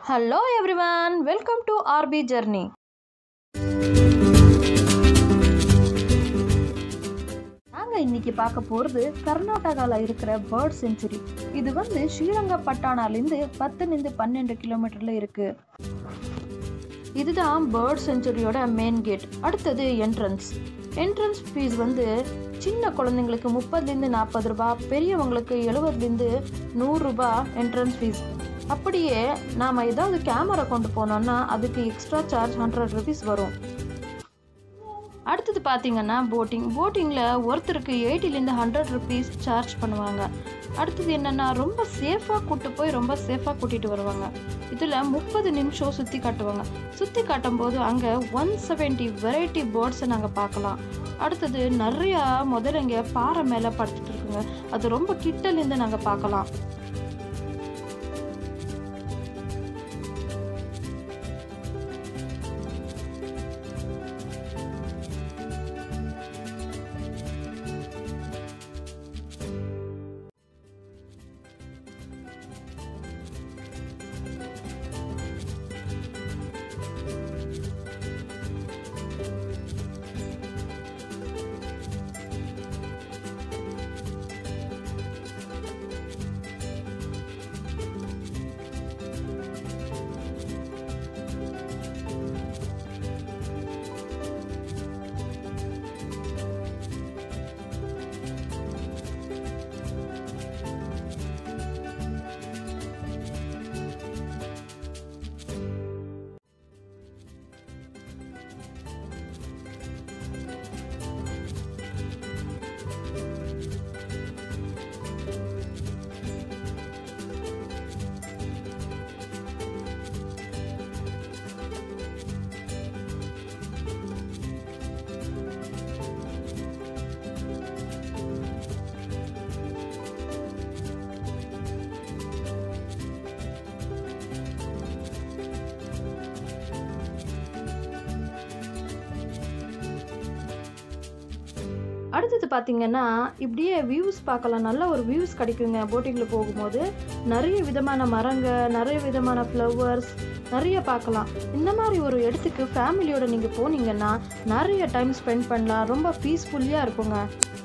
hello everyone welcome to RP journey நாங்கள் இன்னைக்கு பார்க்க போகிறது கர்நாடகாவில் இருக்கிற பேர்ட் செஞ்சுரி இது வந்து ஸ்ரீரங்கப்பட்டானாலேருந்து பத்துலேருந்து பன்னெண்டு கிலோமீட்டரில் இருக்கு இதுதான் பேர்ட் செஞ்சுரியோட மெயின் கேட் அடுத்தது என்ட்ரன்ஸ் என்ட்ரன்ஸ் ஃபீஸ் வந்து சின்ன குழந்தைங்களுக்கு முப்பதுலேருந்து நாற்பது ரூபாய் பெரியவங்களுக்கு எழுபதுலேருந்து நூறுரூபா என்ட்ரன்ஸ் ஃபீஸ் அப்படியே நாம் ஏதாவது கேமரா கொண்டு போனோம்னா அதுக்கு எக்ஸ்ட்ரா சார்ஜ் ஹண்ட்ரட் ருபீஸ் வரும் அடுத்தது பார்த்தீங்கன்னா போட்டிங் போட்டிங்கில் ஒருத்தருக்கு எயிட்டிலேருந்து ஹண்ட்ரட் ருபீஸ் சார்ஜ் பண்ணுவாங்க அடுத்தது என்னென்னா ரொம்ப சேஃபாக கூட்டு போய் ரொம்ப சேஃபாக கூட்டிகிட்டு வருவாங்க இதில் முப்பது நிமிஷம் சுற்றி காட்டுவாங்க சுற்றி காட்டும்போது அங்கே ஒன் செவன்ட்டி வெரைட்டி பேர்ட்ஸை நாங்கள் பார்க்கலாம் அடுத்தது நிறையா முதல்ல இங்கே பாறை மேலே படுத்துட்டு இருக்குங்க அது ரொம்ப கிட்டலேருந்து நாங்கள் பார்க்கலாம் அடுத்தது பார்த்தீங்கன்னா இப்படியே வியூஸ் பார்க்கலாம் நல்ல ஒரு வியூஸ் கிடைக்குங்க போட்டிங்கில் போகும்போது நிறைய விதமான மரங்க நிறைய விதமான ஃப்ளவர்ஸ் நிறைய பார்க்கலாம் இந்த மாதிரி ஒரு இடத்துக்கு ஃபேமிலியோட நீங்கள் போனீங்கன்னா நிறைய டைம் ஸ்பெண்ட் பண்ணலாம் ரொம்ப பீஸ்ஃபுல்லியாக இருக்குங்க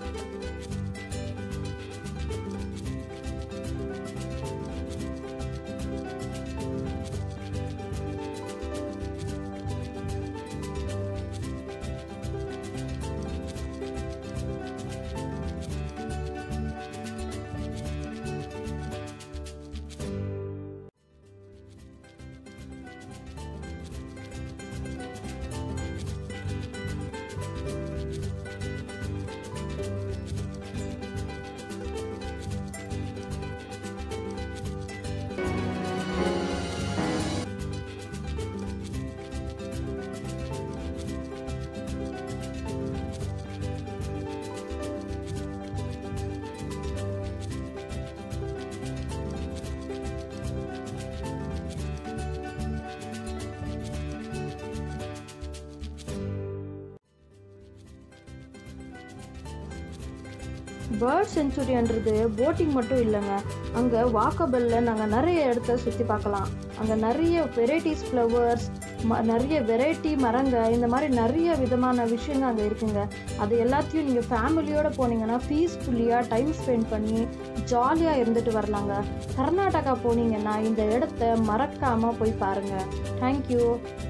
பேர்ட் செஞ்சுரின்றது போட்டிங் மட்டும் இல்லைங்க அங்கே வாக்கபிளில் நாங்கள் நிறைய இடத்த சுற்றி பார்க்கலாம் அங்கே நிறைய வெரைட்டிஸ் ஃப்ளவர்ஸ் ம நிறைய வெரைட்டி மரங்க இந்த மாதிரி நிறைய விதமான விஷயங்கள் அங்கே இருக்குங்க அது எல்லாத்தையும் நீங்கள் ஃபேமிலியோடு போனீங்கன்னா பீஸ்ஃபுல்லியாக டைம் ஸ்பெண்ட் பண்ணி ஜாலியாக இருந்துட்டு வரலாங்க கர்நாடகா போனீங்கன்னா இந்த இடத்த மறக்காமல் போய் பாருங்கள் தேங்க்யூ